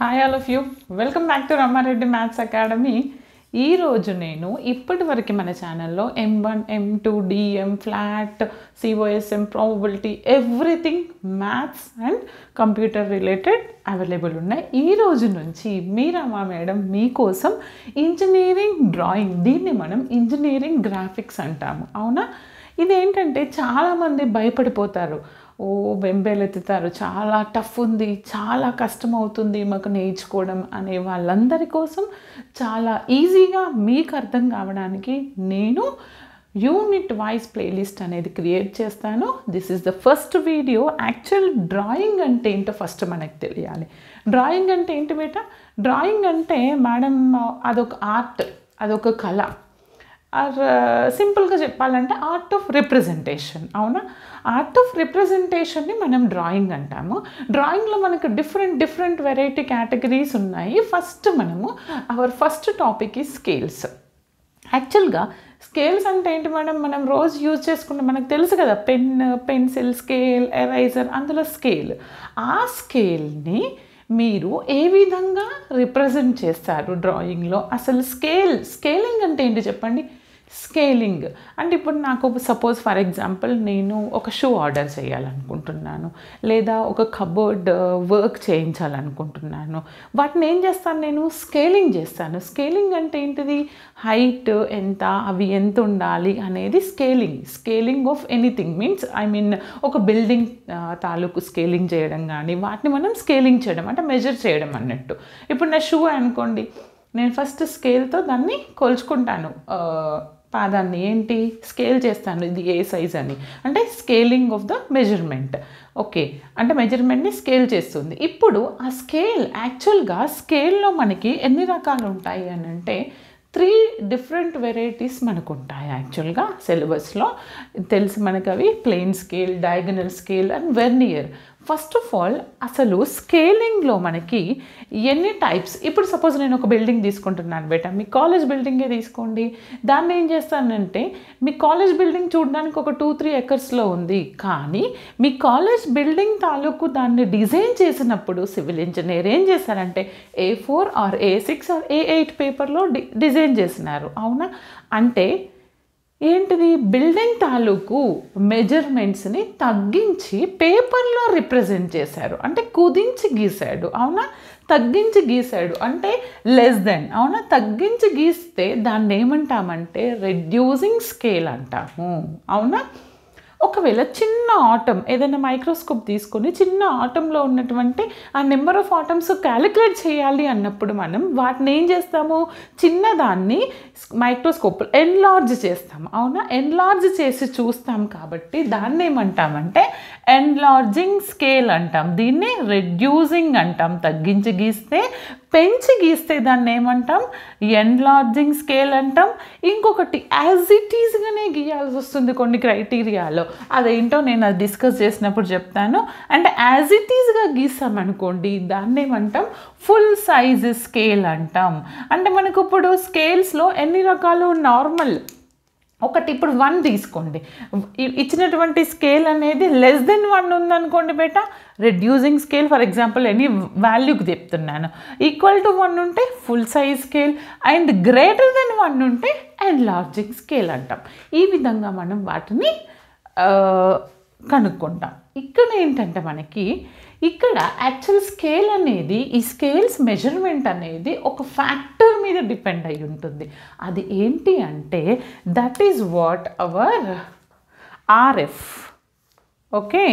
Hi all of you welcome back to Rammareddy maths academy ఈరోజు నేను ఇప్పటి వరకు మన ఛానల్లో M one M two DM FLAT COSM probability everything maths and computer related available ఉన్నాయి ఈ రోజు నుంచి మీ రమా మేడం మీకోసం ఇంజనీరింగ్ డ్రాయింగ్ దీన్ని మనం ఇంజనీరింగ్ గ్రాఫిక్స్ అంటాము అవునా ఇదేంటంటే చాలామంది భయపడిపోతారు ఓ బెంబేలెత్తుతారు చాలా టఫ్ ఉంది చాలా కష్టం అవుతుంది మాకు నేర్చుకోవడం అనే వాళ్ళందరి కోసం చాలా ఈజీగా మీకు అర్థం కావడానికి నేను యూనిట్ వైజ్ ప్లేలిస్ట్ అనేది క్రియేట్ చేస్తాను this is the first video actual drawing అంటే ఏంటో ఫస్ట్ మనకు తెలియాలి డ్రాయింగ్ అంటే ఏంటి బేట డ్రాయింగ్ అంటే మేడం అదొక ఆర్ట్ అదొక కళ ఆర్ సింపుల్గా చెప్పాలంటే ఆర్ట్ ఆఫ్ రిప్రజెంటేషన్ అవునా ఆర్ట్ ఆఫ్ రిప్రజెంటేషన్ని మనం డ్రాయింగ్ అంటాము డ్రాయింగ్లో మనకు డిఫరెంట్ డిఫరెంట్ వెరైటీ కేటగిరీస్ ఉన్నాయి ఫస్ట్ మనము అవర్ ఫస్ట్ టాపిక్ ఈ స్కేల్స్ యాక్చువల్గా స్కేల్స్ అంటే ఏంటి మేడం మనం రోజు యూజ్ చేసుకుంటే మనకు తెలుసు కదా పెన్ పెన్సిల్ స్కేల్ ఎరైజర్ అందులో స్కేల్ ఆ స్కేల్ని మీరు ఏ విధంగా రిప్రజెంట్ చేస్తారు డ్రాయింగ్లో అసలు స్కేల్ స్కేలింగ్ అంటే ఏంటి చెప్పండి స్కేలింగ్ అంటే ఇప్పుడు నాకు సపోజ్ ఫర్ ఎగ్జాంపుల్ నేను ఒక షూ ఆర్డర్ చేయాలనుకుంటున్నాను లేదా ఒక కబోర్డ్ వర్క్ చేయించాలనుకుంటున్నాను వాటిని ఏం చేస్తాను నేను స్కేలింగ్ చేస్తాను స్కేలింగ్ అంటే ఏంటిది హైట్ ఎంత అవి ఎంత ఉండాలి అనేది scaling scaling of anything means I mean ఒక బిల్డింగ్ తాలూకు స్కేలింగ్ చేయడం కానీ వాటిని మనం స్కేలింగ్ చేయడం అంటే మెజర్ చేయడం అన్నట్టు ఇప్పుడు నా షూ అనుకోండి నేను ఫస్ట్ స్కేల్తో దాన్ని కొలుచుకుంటాను పాదాన్ని ఏంటి స్కేల్ చేస్తాను ఇది ఏ సైజ్ అని అంటే scaling of the measurement okay అంటే మెజర్మెంట్ని స్కేల్ చేస్తుంది ఇప్పుడు ఆ స్కేల్ యాక్చువల్గా స్కేల్లో మనకి ఎన్ని రకాలు ఉంటాయి అని అంటే త్రీ డిఫరెంట్ వెరైటీస్ మనకు ఉంటాయి యాక్చువల్గా సిలబస్లో తెలిసి మనకు అవి plain scale diagonal scale and vernier first of all అసలు స్కేలింగ్లో మనకి ఎన్ని టైప్స్ ఇప్పుడు సపోజ్ నేను ఒక బిల్డింగ్ తీసుకుంటున్నాను బేట మీ కాలేజ్ బిల్డింగే తీసుకోండి దాన్ని ఏం చేస్తానంటే మీ కాలేజ్ బిల్డింగ్ చూడడానికి ఒక టూ త్రీ ఎకర్స్లో ఉంది కానీ మీ కాలేజ్ బిల్డింగ్ తాలూకు దాన్ని డిజైన్ చేసినప్పుడు సివిల్ ఇంజనీర్ ఏం చేశారంటే A four or A six or A eight పేపర్లో డి డిజైన్ చేసినారు అవునా అంటే ఏంటిది బిల్డింగ్ తాలూకు మెజర్మెంట్స్ని తగ్గించి పేపర్లో రిప్రజెంట్ చేశారు అంటే కుదించి గీశాడు అవునా తగ్గించి గీశాడు అంటే లెస్ దెన్ అవునా తగ్గించి గీస్తే దాన్ని ఏమంటామంటే రెడ్యూసింగ్ స్కేల్ అంటాము అవునా ఒకవేళ చిన్న ఆటం ఏదైనా మైక్రోస్కోప్ తీసుకొని చిన్న ఆటంలో ఉన్నటువంటి ఆ నెంబర్ ఆఫ్ ఆటమ్స్ క్యాలిక్యులేట్ చేయాలి అన్నప్పుడు మనం వాటిని ఏం చేస్తాము చిన్నదాన్ని మైక్రోస్కోప్ ఎన్లార్జ్ చేస్తాం అవునా ఎన్లార్జ్ చేసి చూస్తాం కాబట్టి దాన్ని ఏమంటామంటే ఎన్లార్జింగ్ స్కేల్ అంటాం దీన్ని రెడ్యూసింగ్ అంటాం తగ్గించి గీస్తే పెంచి గీస్తే దాన్ని ఏమంటాం ఎన్లార్జింగ్ స్కేల్ అంటాం ఇంకొకటి యాజ్ ఇట్ ఈజ్గానే గీయాల్సి వస్తుంది కొన్ని క్రైటీరియాలో అదేంటో నేను అది డిస్కస్ చేసినప్పుడు చెప్తాను అంటే యాజ్ ఇట్ ఈజ్గా గీసామనుకోండి దాన్ని ఏమంటాం ఫుల్ సైజ్ స్కేల్ అంటాం అంటే మనకు ఇప్పుడు స్కేల్స్లో ఎన్ని రకాలు నార్మల్ ఒకటి ఇప్పుడు వన్ తీసుకోండి ఇచ్చినటువంటి స్కేల్ అనేది లెస్ దెన్ వన్ ఉందనుకోండి బేట reducing scale for example any వాల్యూకి చెప్తున్నాను ఈక్వల్ టు వన్ ఉంటే full size scale and greater than one ఉంటే ఎన్లార్జింగ్ స్కేల్ అంటాం ఈ విధంగా మనం వాటిని కనుక్కుంటాం ఇక్కడ ఏంటంటే మనకి ఇక్కడ యాక్చువల్ స్కేల్ అనేది ఈ స్కేల్స్ మెజర్మెంట్ అనేది ఒక ఫ్యాక్టర్ మీద డిపెండ్ అయి ఉంటుంది అది ఏంటి అంటే that is what our RF okay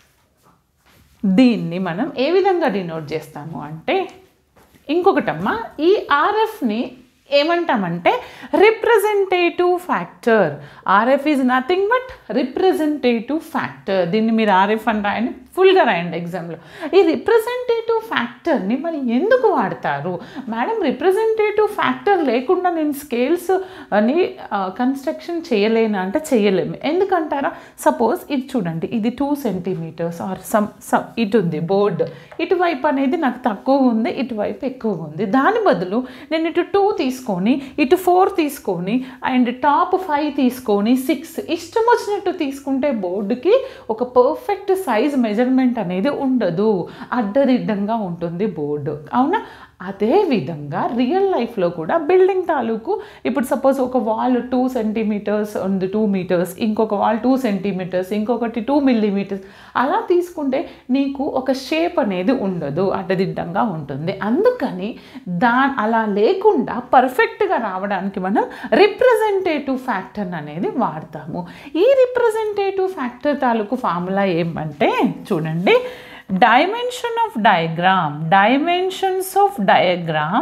దీన్ని మనం ఏ విధంగా డినోట్ చేస్తాము అంటే ఇంకొకటమ్మా ఈ ఆర్ఎఫ్ని ఏమంటామంటే representative factor RF is nothing but representative factor దీన్ని మీరు ఆర్ఎఫ్ అని రాయండి ఫుల్గా రాయండి ఎగ్జామ్లో ఈ రిప్రజెంటేటివ్ ఫ్యాక్టర్ని మరి ఎందుకు వాడతారు మేడం రిప్రజెంటేటివ్ ఫ్యాక్టర్ లేకుండా నేను స్కేల్స్ అని కన్స్ట్రక్షన్ చేయలేను అంటే చేయలేము ఎందుకంటారా సపోజ్ ఇది చూడండి ఇది two centimetres or some some ఇటు ఉంది బోర్డు ఇటువైపు అనేది నాకు తక్కువ ఉంది ఇటువైపు ఎక్కువ ఉంది దాని బదులు నేను ఇటు టూ తీసుకొని ఇటు ఫోర్ తీసుకొని అండ్ టాప్ ఫైవ్ తీసుకొని సిక్స్ ఇష్టం వచ్చినట్టు తీసుకుంటే బోర్డుకి ఒక పర్ఫెక్ట్ సైజ్ మెజర్ మెజర్మెంట్ అనేది ఉండదు అడ్డదిడ్డంగా ఉంటుంది బోర్డు అవునా అదే విధంగా రియల్ లైఫ్లో కూడా బిల్డింగ్ తాలూకు ఇప్పుడు సపోజ్ ఒక వాల్ టూ సెంటీమీటర్స్ ఉంది టూ మీటర్స్ ఇంకొక వాల్ టూ సెంటీమీటర్స్ ఇంకొకటి టూ మిల్లీమీటర్స్ అలా తీసుకుంటే నీకు ఒక షేప్ అనేది ఉండదు అడ్డదిడ్డంగా ఉంటుంది అందుకని దా అలా లేకుండా పర్ఫెక్ట్గా రావడానికి మనం రిప్రజెంటేటివ్ ఫ్యాక్టర్ అనేది వాడతాము ఈ రిప్రజెంటేటివ్ ఫ్యాక్టర్ తాలూకు ఫార్ములా ఏమంటే చూడండి dimension of diagram dimensions of diagram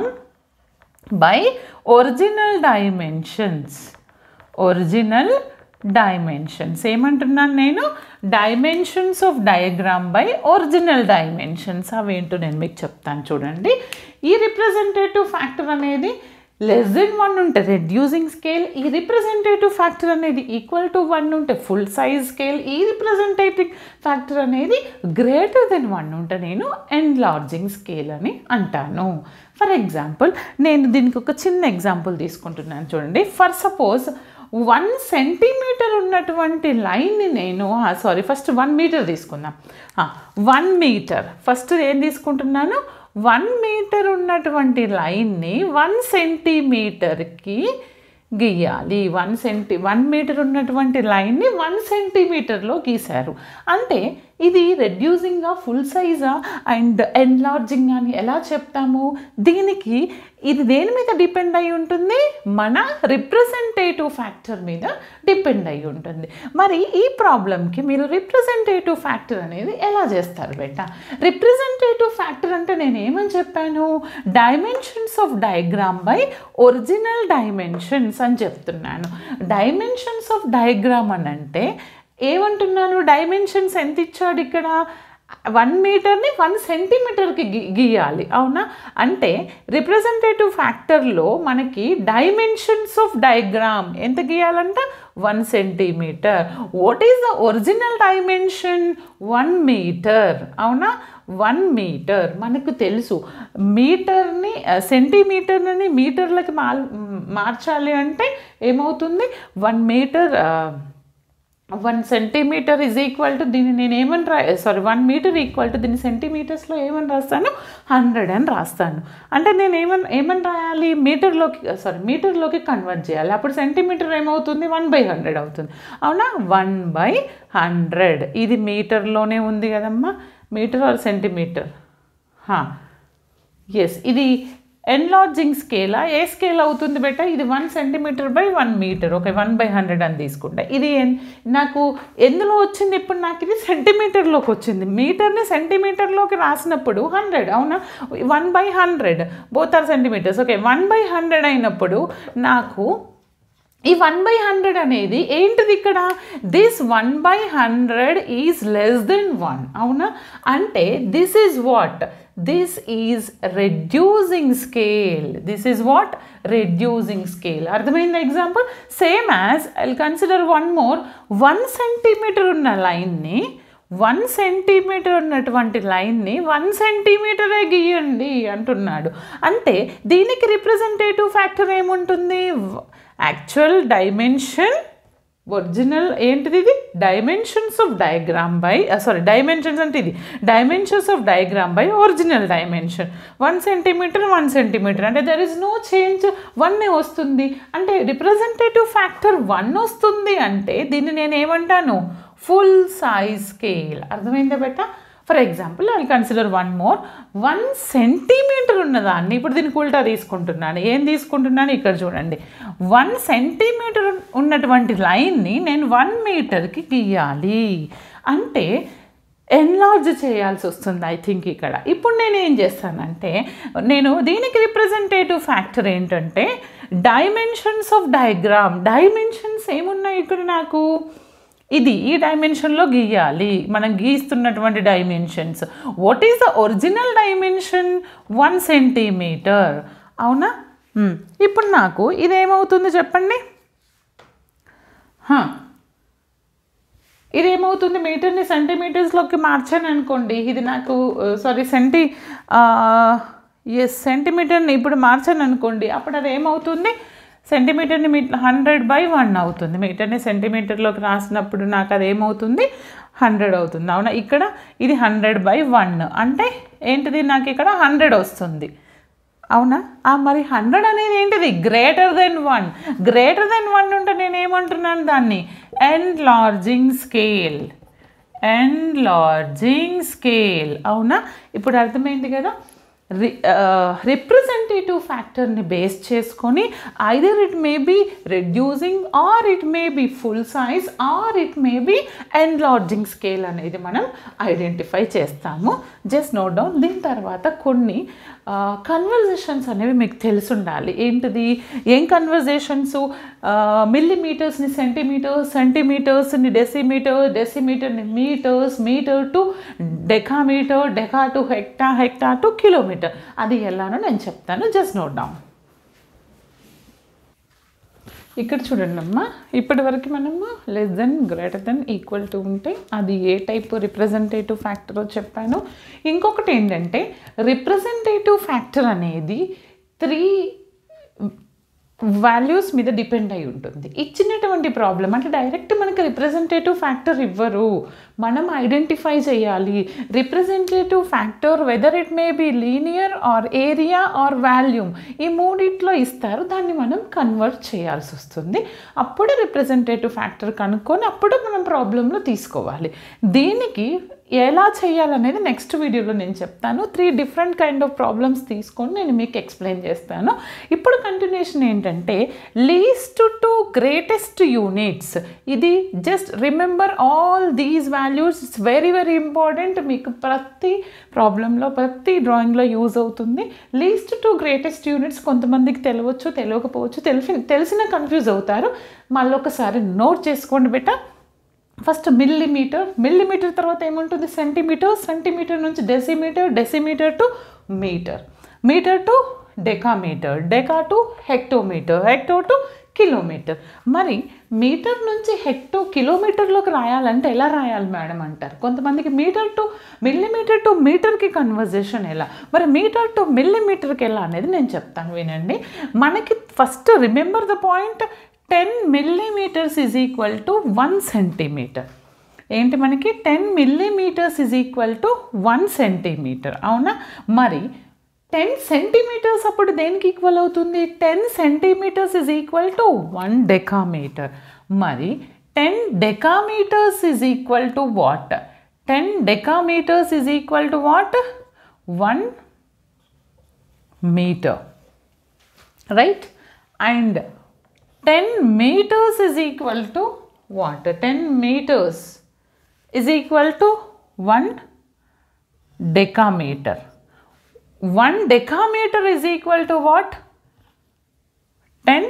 by original dimensions original dimensions ఏమంటున్నాను నేను dimensions of diagram by original dimensions అవేంటో నేను మీకు చెప్తాను చూడండి ఈ రిప్రజెంటేటివ్ ఫ్యాక్టర్ అనేది లెస్ దెన్ వన్ ఉంటే రెడ్యూసింగ్ స్కేల్ ఈ రిప్రజెంటేటివ్ ఫ్యాక్టర్ అనేది ఈక్వల్ టు వన్ ఉంటే ఫుల్ సైజ్ స్కేల్ ఈ రిప్రజెంటేటివ్ ఫ్యాక్టర్ అనేది గ్రేటర్ దెన్ వన్ ఉంటే నేను ఎన్లార్జింగ్ స్కేల్ అని అంటాను ఫర్ ఎగ్జాంపుల్ నేను దీనికి ఒక చిన్న ఎగ్జాంపుల్ తీసుకుంటున్నాను చూడండి ఫర్ సపోజ్ వన్ సెంటీమీటర్ ఉన్నటువంటి లైన్ని నేను సారీ ఫస్ట్ వన్ మీటర్ తీసుకుందాం వన్ మీటర్ ఫస్ట్ ఏం తీసుకుంటున్నాను వన్ మీటర్ ఉన్నటువంటి లైన్ని వన్ సెంటీమీటర్కి గీయాలి వన్ సెంటీ వన్ మీటర్ ఉన్నటువంటి లైన్ని వన్ సెంటీమీటర్లో గీశారు అంటే ఇది రెడ్యూసింగా ఫుల్ సైజా అండ్ ఎన్లార్జింగ్ అని ఎలా చెప్తాము దీనికి ఇది దేని మీద డిపెండ్ అయి ఉంటుంది మన రిప్రజెంటేటివ్ ఫ్యాక్టర్ మీద డిపెండ్ అయి ఉంటుంది మరి ఈ ప్రాబ్లంకి మీరు రిప్రజెంటేటివ్ ఫ్యాక్టర్ అనేది ఎలా చేస్తారు బేట రిప్రజెంటేటివ్ ఫ్యాక్టర్ అంటే నేను ఏమని చెప్పాను dimensions of diagram by original dimensions అని చెప్తున్నాను డైమెన్షన్స్ ఆఫ్ డయాగ్రామ్ అని అంటే ఏమంటున్నాను డైమెన్షన్స్ ఎంత ఇచ్చాడు ఇక్కడ వన్ మీటర్ని వన్ సెంటీమీటర్కి గీ గీయాలి అవునా అంటే రిప్రజెంటేటివ్ ఫ్యాక్టర్లో మనకి డైమెన్షన్స్ ఆఫ్ డయాగ్రామ్ ఎంత గీయాలంట one centimetre what is the original dimension one metre అవునా వన్ మీటర్ మనకు తెలుసు మీటర్ని సెంటీమీటర్ని మీటర్లకి మార్ మార్చాలి అంటే ఏమవుతుంది one metre one centimetre is equal to దీన్ని నేను ఏమని రా sorry one metre equal to దీన్ని సెంటీమీటర్స్లో ఏమని రాస్తాను హండ్రెడ్ అని రాస్తాను అంటే నేను ఏమని ఏమని రాయాలి మీటర్లోకి సారీ మీటర్లోకి కన్వర్ట్ చేయాలి అప్పుడు సెంటీమీటర్ ఏమవుతుంది వన్ బై హండ్రెడ్ అవుతుంది అవునా వన్ బై హండ్రెడ్ ఇది మీటర్లోనే ఉంది కదమ్మా మీటర్ ఆర్ సెంటీమీటర్ ఎస్ ఇది ఎన్లార్జింగ్ స్కేలా ఏ స్కేల్ అవుతుంది బెట ఇది one centimetre by one metre okay one by hundred అని తీసుకుంటా ఇది ఎన్- నాకు ఎందులో వచ్చింది ఇప్పుడు నాకు ఇది సెంటీమీటర్లోకి వచ్చింది మీటర్ని సెంటీమీటర్లోకి రాసినప్పుడు హండ్రెడ్ అవునా one by hundred both are centimetres okay one by hundred అయినప్పుడు నాకు ఈ వన్ బై హండ్రెడ్ అనేది ఏంటిది ఇక్కడ this one by hundred is less than one అవునా అంటే this is what this is reducing scale this is what reducing scale అర్థమైంది example same as I consider one more one centimetre ఉన్న లైన్ని one centimetre ఉన్నటువంటి లైన్ని one సెంటీమీటరే గీయండి అంటున్నాడు అంటే దీనికి రిప్రజెంటేటివ్ ఫ్యాక్టర్ ఏముంటుంది యాక్చువల్ డైమెన్షన్ ఒరిజినల్ ఏంటిది ఇది dimensions of diagram by sorry dimensions అంటే ఇది dimensions of diagram by original dimension one centimetre one centimetre అంటే దెర్ ఇస్ నో చేంజ్ వన్నే వస్తుంది అంటే రిప్రజెంటేటివ్ ఫ్యాక్టర్ వన్ వస్తుంది అంటే దీన్ని నేను ఏమంటాను ఫుల్ సైజ్ స్కేల్ అర్థమైందా బెట్ట for example I consider one more one centimetre ఉన్నదాన్ని ఇప్పుడు దీనికి ఉల్టా తీసుకుంటున్నాను ఏం తీసుకుంటున్నాను ఇక్కడ చూడండి వన్ సెంటీమీటర్ ఉన్నటువంటి లైన్ని నేను వన్ మీటర్కి గీయాలి అంటే ఎన్లార్జ్ చేయాల్సి వస్తుంది ఐ థింక్ ఇక్కడ ఇప్పుడు నేను ఏం చేస్తానంటే నేను దీనికి రిప్రజెంటేటివ్ ఫ్యాక్టర్ ఏంటంటే డైమెన్షన్స్ ఆఫ్ డయాగ్రామ్ డైమెన్షన్స్ ఏమున్నాయి ఇక్కడ నాకు ఇది ఈ డైమెన్షన్లో గీయాలి మనం గీస్తున్నటువంటి dimensions what is the original dimension one centimetre అవునా మ్మ్. ఇప్పుడు నాకు ఇదేమవుతుంది చెప్పండి హా. ఇదేమవుతుంది మీటర్ని సెంటీమీటర్స్లోకి మార్చాను అనుకోండి ఇది నాకు సారీ సెంటీ ఎస్ సెంటీమీటర్ని ఇప్పుడు మార్చాను అనుకోండి అప్పుడు అది ఏమవుతుంది సెంటీమీటర్ని మీ హండ్రెడ్ బై వన్ అవుతుంది మీటర్ని సెంటీమీటర్లోకి రాసినప్పుడు నాకు అది ఏమవుతుంది హండ్రెడ్ అవుతుంది అవునా ఇక్కడ ఇది హండ్రెడ్ బై వన్ అంటే ఏంటిది నాకు ఇక్కడ హండ్రెడ్ వస్తుంది అవునా ఆ మరి హండ్రెడ్ అనేది ఏంటిది greater than one greater than one ఉంటే నేను ఏమంటున్నాను దాన్ని ఎన్లార్జింగ్ స్కేల్ ఎన్లార్జింగ్ స్కేల్ అవునా ఇప్పుడు అర్థమైంది కదా రి రిప్రజెంటేటివ్ ఫ్యాక్టర్ని బేస్ చేసుకొని either it may be reducing or it may be full size or it may be enlarging scale అనేది మనం ఐడెంటిఫై చేస్తాము జస్ట్ నోట్ డౌన్ దీని తర్వాత కొన్ని కన్వర్జేషన్స్ అనేవి మీకు తెలిసి ఉండాలి ఏంటిది ఏం కన్వర్జేషన్స్ మిల్లీమీటర్స్ని సెంటీమీటర్స్ సెంటీమీటర్స్ని డెసిమీటర్ డెసిమీటర్ని metres metre to decametre deca to hecto hecto to kilometre అది ఎలానో నేను చెప్తాను జస్ట్ నోట్ డౌన్ ఇక్కడ చూడండి అమ్మా ఇప్పటి వరకు మనము less than greater than equal to ఉంటే అది ఏ టైప్ రిప్రజెంటేటివ్ ఫ్యాక్టరో చెప్పాను ఇంకొకటి ఏంటంటే రిప్రజెంటేటివ్ ఫ్యాక్టర్ అనేది త్రీ వాల్యూస్ మీద డిపెండ్ అయి ఉంటుంది ఇచ్చినటువంటి ప్రాబ్లం అంటే డైరెక్ట్ మనకి రిప్రజెంటేటివ్ ఫ్యాక్టర్ ఇవ్వరు మనం ఐడెంటిఫై చేయాలి representative factor whether it may be linear or area or volume ఈ మూడిట్లో ఇస్తారు దాన్ని మనం కన్వర్ట్ చేయాల్సి వస్తుంది అప్పుడు రిప్రజెంటేటివ్ ఫ్యాక్టర్ కనుక్కొని అప్పుడు మనం ప్రాబ్లంలో తీసుకోవాలి దీనికి ఎలా చేయాలనేది నెక్స్ట్ వీడియోలో నేను చెప్తాను three different kind of problems తీసుకొని నేను మీకు ఎక్స్ప్లెయిన్ చేస్తాను ఇప్పుడు కంటిన్యూషన్ ఏంటంటే లీస్ట్ టు గ్రేటెస్ట్ యూనిట్స్ ఇది just remember all these values it's very very important మీకు ప్రతి ప్రాబ్లంలో ప్రతి డ్రాయింగ్లో యూజ్ అవుతుంది లీస్ట్ టు గ్రేటెస్ట్ యూనిట్స్ కొంతమందికి తెలియవచ్చు తెలియకపోవచ్చు తెలిసి తెలిసిన కన్ఫ్యూజ్ అవుతారు మళ్ళీ ఒకసారి నోట్ చేసుకోండి బెట ఫస్ట్ మిల్లీమీటర్ మిల్లీమీటర్ తర్వాత ఏముంటుంది సెంటీమీటర్ సెంటీమీటర్ నుంచి decimetre decimetre to metre metre to decametre deca to hectometre hecto to kilometre మరి మీటర్ నుంచి హెక్టో కిలోమీటర్లోకి రాయాలంటే ఎలా రాయాలి మేడం అంటారు కొంతమందికి మీటర్ టు మిల్లీమీటర్ టు మీటర్కి కన్వర్జేషన్ ఎలా మరి మీటర్ టు మిల్లీమీటర్కి ఎలా అనేది నేను చెప్తాను వినండి మనకి first remember the point ten millimetres is equal to one centimetre ఏంటి మనకి ten millimetres is equal to one centimetre అవునా మరి టెన్ సెంటీమీటర్స్ అప్పుడు దేనికి ఈక్వల్ అవుతుంది ten centimetres is equal to one decametre మరి ten decametres is equal to what ten decametres is equal to what one metre right and 10 meters is equal to what? 10 meters is equal to 1 decameter. 1 decameter is equal to what? 10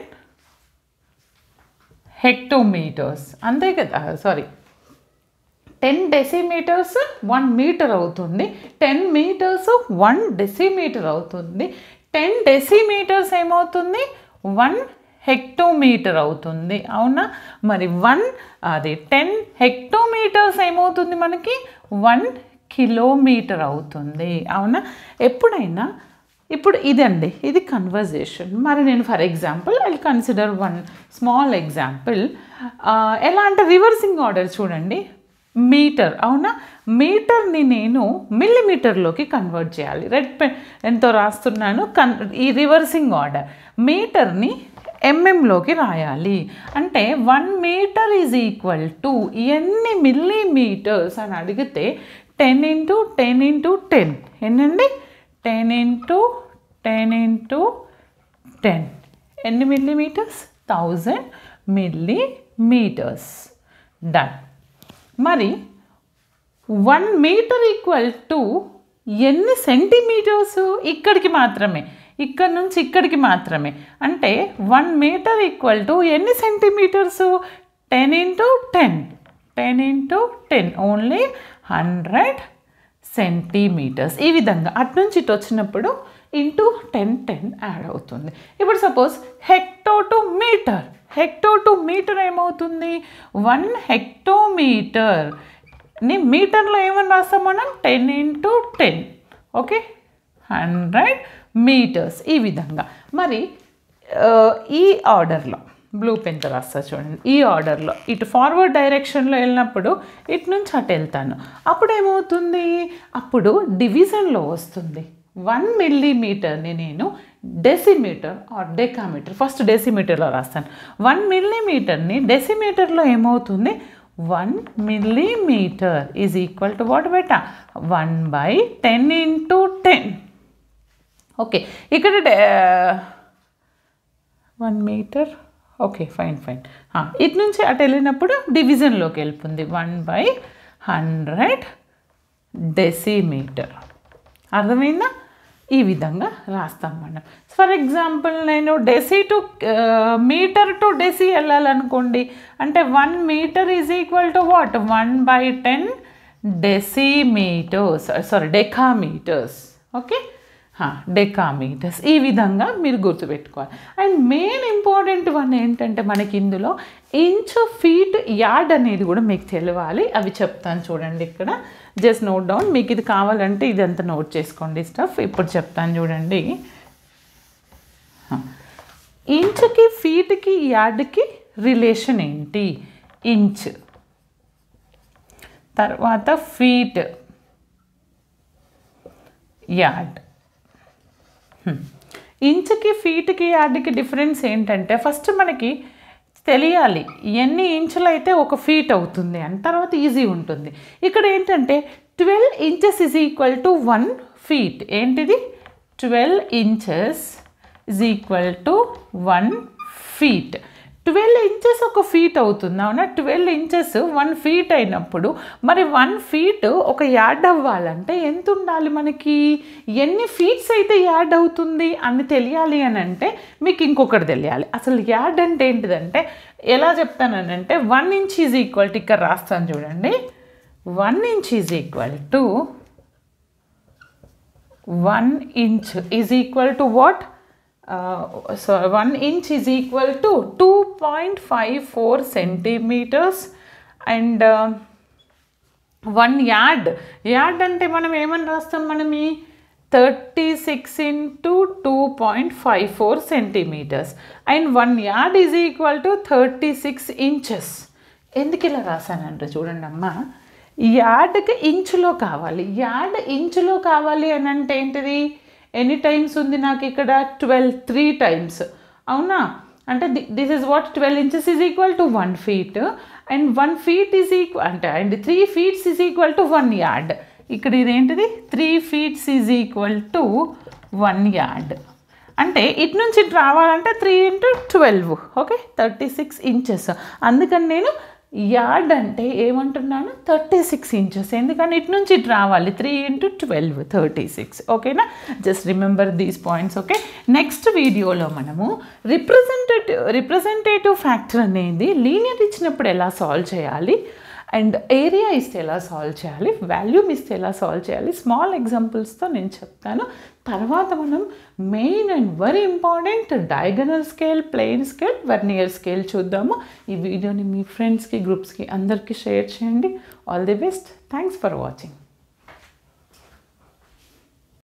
hectometers. అంతే కదా sorry ten decimetres one metre అవుతుంది ten metres one decimetre అవుతుంది ten decimetres ఏమవుతుంది one hectometre అవుతుంది అవునా మరి one అది ten హెక్టోమీటర్స్ ఏమవుతుంది మనకి వన్ కిలోమీటర్ అవుతుంది అవునా ఎప్పుడైనా ఇప్పుడు ఇదండి ఇది కన్వర్జేషన్ మరి నేను for example I consider one small example ఎలా అంటే రివర్సింగ్ ఆర్డర్ చూడండి మీటర్ అవునా మీటర్ని నేను మిల్లీమీటర్లోకి కన్వర్ట్ చేయాలి రెడ్ పెన్ ఎంతో రాస్తున్నాను కన్ ఈ రివర్సింగ్ ఆర్డర్ మీటర్ని ఎంఎంలోకి రాయాలి అంటే one metre is equal to ఎన్ని మిల్లీమీటర్స్ అని అడిగితే ten into ten into ten ఎన్నండి ten into ten into ten ఎన్ని మిల్లీమీటర్స్ థౌజండ్ మిల్లీమీటర్స్ డన్ మరి వన్ మీటర్ ఈక్వల్ టు ఎన్ని సెంటీమీటర్స్ ఇక్కడికి మాత్రమే ఇక్కడ నుంచి ఇక్కడికి మాత్రమే అంటే వన్ మీటర్ ఈక్వల్ టు ఎన్ని centimetres ten into ten ten into ten only hundred centimetres ఈ విధంగా అటు నుంచి ఇటు వచ్చినప్పుడు ఇంటూ టెన్ టెన్ యాడ్ అవుతుంది ఇప్పుడు suppose hecto to metre hecto to metre ఏమవుతుంది వన్ హెక్టోమీటర్ ని మీటర్లో ఏమని రాస్తాం మనం ten into ten okay hundred metres ఈ విధంగా మరి ఆ, ఈ ఆర్డర్లో బ్లూ పెన్తో రాస్తా చూడండి ఈ ఆర్డర్లో ఇటు ఫార్వర్డ్ డైరెక్షన్లో వెళ్ళినప్పుడు ఇటు నుంచి అటు వెళ్తాను అప్పుడు ఏమవుతుంది అప్పుడు డివిజన్లో వస్తుంది వన్ మిల్లీమీటర్ని నేను డెసిమీటర్ ఆర్ డెకామీటర్ ఫస్ట్ డెసిమీటర్లో రాస్తాను వన్ మిల్లీమీటర్ని డెసిమీటర్లో ఏమవుతుంది one millimetre is equal to what బెటా one by ten into ten okay ఇక్కడ one metre okay fine fine ఇటు నుంచి అటు వెళ్ళినప్పుడు డివిజన్లోకి వెళ్ళిపోతుంది వన్ బై హండ్రెడ్ డెసిమీటర్ అర్థమైందా ఈ విధంగా రాస్తాం మనం ఫర్ ఎగ్జాంపుల్ నేను deci to metre to deci వెళ్ళాలనుకోండి అంటే one metre is equal to what one by ten decimetres sorry decametres okay decametres ఈ విధంగా మీరు గుర్తుపెట్టుకోవాలి అండ్ మెయిన్ ఇంపార్టెంట్ వన్ ఏంటంటే మనకి ఇందులో ఇంచు ఫీట్ యార్డ్ అనేది కూడా మీకు తెలియాలి అవి చెప్తాను చూడండి ఇక్కడ జస్ట్ నోట్ డౌన్ మీకు ఇది కావాలంటే ఇదంతా నోట్ చేసుకోండి స్టఫ్ ఇప్పుడు చెప్తాను చూడండి ఇంచుకి ఫీట్కి యార్డ్కి రిలేషన్ ఏంటి ఇంచ్ తర్వాత ఫీట్ యార్డ్ ఇంచుకి ఫీట్కి యార్డ్కి డిఫరెన్స్ ఏంటంటే ఫస్ట్ మనకి తెలియాలి ఎన్ని ఇంచులు అయితే ఒక ఫీట్ అవుతుంది అని తర్వాత ఈజీ ఉంటుంది ఇక్కడ ఏంటంటే twelve inches is equal to one feet ఏంటిది twelve inches is equal to one feet twelve inches ఒక ఫీట్ అవుతుంది అవునా ట్వెల్వ్ ఇంచెస్ వన్ ఫీట్ అయినప్పుడు మరి వన్ ఫీట్ ఒక యార్డ్ అవ్వాలంటే ఎంత ఉండాలి మనకి ఎన్ని ఫీట్స్ అయితే యార్డ్ అవుతుంది అని తెలియాలి అని అంటే మీకు ఇంకొకటి తెలియాలి అసలు యార్డ్ అంటే ఏంటిదంటే ఎలా చెప్తానంటే one inch is equal to ఇక్కడ రాస్తాను చూడండి one inch is equal to one inch is equal to what so one inch is equal to two point five four centimetres and one yard yard అంటే మనం ఏమని రాస్తాం మనం ఈ thirty six into two point five four centimetres and one yard is equal to thirty six inches ఎందుకు ఇలా రాశానంటే చూడండి అమ్మా యార్డ్కి ఇంచులో కావాలి యార్డ్ ఇంచులో కావాలి అని అంటే ఏంటిది ఎన్ని టైమ్స్ ఉంది నాకు ఇక్కడ ట్వెల్వ్ త్రీ టైమ్స్ అవునా అంటే this is what twelve inches is equal to one feet and one feet is equal అంటే and three feets is equal to one yard ఇక్కడ ఇదేంటిది three feets is equal to one yard అంటే ఇటు నుంచి ఇటు రావాలంటే three into twelve okay thirty six inches అందుకని నేను యార్డ్ అంటే ఏమంటున్నాను థర్టీ సిక్స్ ఇంచెస్ ఎందుకని ఇటు నుంచి ఇటు రావాలి three into twelve thirty six ఓకేనా just remember these points okay next వీడియోలో మనము రిప్రజెంటేటివ్ రిప్రజెంటేటివ్ ఫ్యాక్టర్ అనేది లీనియర్ ఇచ్చినప్పుడు ఎలా సాల్వ్ చేయాలి అండ్ ఏరియా ఇస్తే ఎలా సాల్వ్ చేయాలి వాల్యూమ్ ఇస్తే ఎలా సాల్వ్ చేయాలి స్మాల్ ఎగ్జాంపుల్స్తో నేను చెప్తాను తర్వాత మనం main and very important diagonal scale plain scale vernier scale చూద్దాము ఈ వీడియోని మీ ఫ్రెండ్స్కి గ్రూప్స్కి అందరికీ షేర్ చేయండి all the best thanks for watching